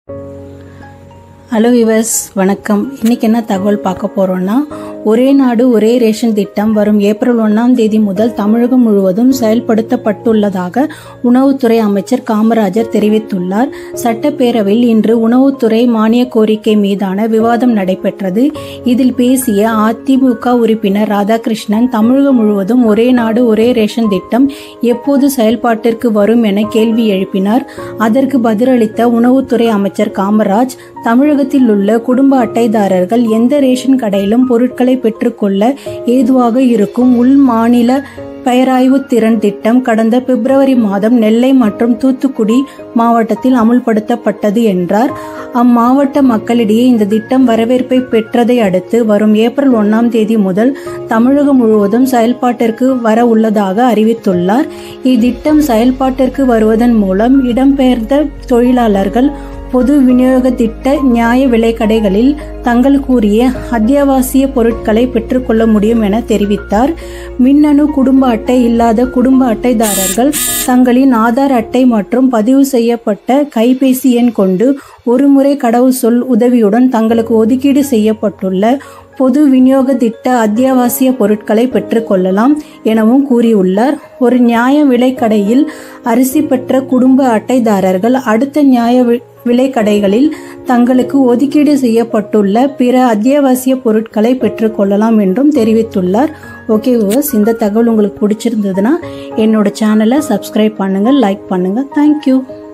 hello விவஸ் வணக்கம் இன்னைக்கு என்ன தகவல் பார்க்க போறோம்னா ஒரே நாடு ஒரே ரேஷன் திட்டம் வரும் ஏப்ரல் ஒன்றாம் தேதி முதல் தமிழகம் முழுவதும் செயல்படுத்தப்பட்டுள்ளதாக உணவுத்துறை அமைச்சர் காமராஜர் தெரிவித்துள்ளார் சட்டப்பேரவையில் இன்று உணவுத்துறை மானிய கோரிக்கை மீதான விவாதம் நடைபெற்றது இதில் பேசிய அதிமுக உறுப்பினர் ராதாகிருஷ்ணன் தமிழகம் முழுவதும் ஒரே நாடு ஒரே ரேஷன் திட்டம் எப்போது செயல்பாட்டிற்கு வரும் என கேள்வி எழுப்பினார் அதற்கு பதிலளித்த உணவுத்துறை அமைச்சர் காமராஜ் தமிழகத்தில் உள்ள குடும்ப அட்டைதாரர்கள் எந்த ரேஷன் கடையிலும் பொருட்களை பெற்றுக்கொள்ள ஏதுவாக இருக்கும் உள் மாநில பெயராய்வு திறன் திட்டம் கடந்த பிப்ரவரி மாதம் நெல்லை மற்றும் தூத்துக்குடி மாவட்டத்தில் அமுல்படுத்தப்பட்டது என்றார் அம்மாவட்ட மக்களிடையே இந்த திட்டம் வரவேற்பை பெற்றதை அடுத்து வரும் ஏப்ரல் ஒன்னாம் தேதி முதல் தமிழகம் முழுவதும் செயல்பாட்டிற்கு வர உள்ளதாக அறிவித்துள்ளார் இத்திட்டம் செயல்பாட்டிற்கு வருவதன் மூலம் இடம்பெயர்ந்த தொழிலாளர்கள் பொது விநியோக திட்ட நியாய விலைக்கடைகளில் தங்கள் கூறிய அத்தியாவசிய பொருட்களை பெற்றுக்கொள்ள முடியும் என தெரிவித்தார் மின்னணு குடும்ப அட்டை இல்லாத குடும்ப அட்டைதாரர்கள் தங்களின் ஆதார் அட்டை மற்றும் பதிவு செய்யப்பட்ட கைபேசி எண் கொண்டு ஒருமுறை கடவுள் சொல் உதவியுடன் தங்களுக்கு ஒதுக்கீடு செய்யப்பட்டுள்ள பொது விநியோக திட்ட அத்தியாவசிய பொருட்களை பெற்றுக்கொள்ளலாம் எனவும் கூறியுள்ளார் ஒரு நியாய விலைக்கடையில் அரிசி பெற்ற குடும்ப அட்டைதாரர்கள் அடுத்த நியாய விலைக்கடைகளில் தங்களுக்கு ஒதுக்கீடு செய்யப்பட்டுள்ள பிற அத்தியாவசிய பொருட்களை பெற்றுக்கொள்ளலாம் என்றும் தெரிவித்துள்ளார் ஓகே விவர்ஸ் இந்த தகவல் உங்களுக்கு பிடிச்சிருந்ததுன்னா என்னோட சேனலை சப்ஸ்கிரைப் பண்ணுங்கள் லைக் பண்ணுங்கள் தேங்க்யூ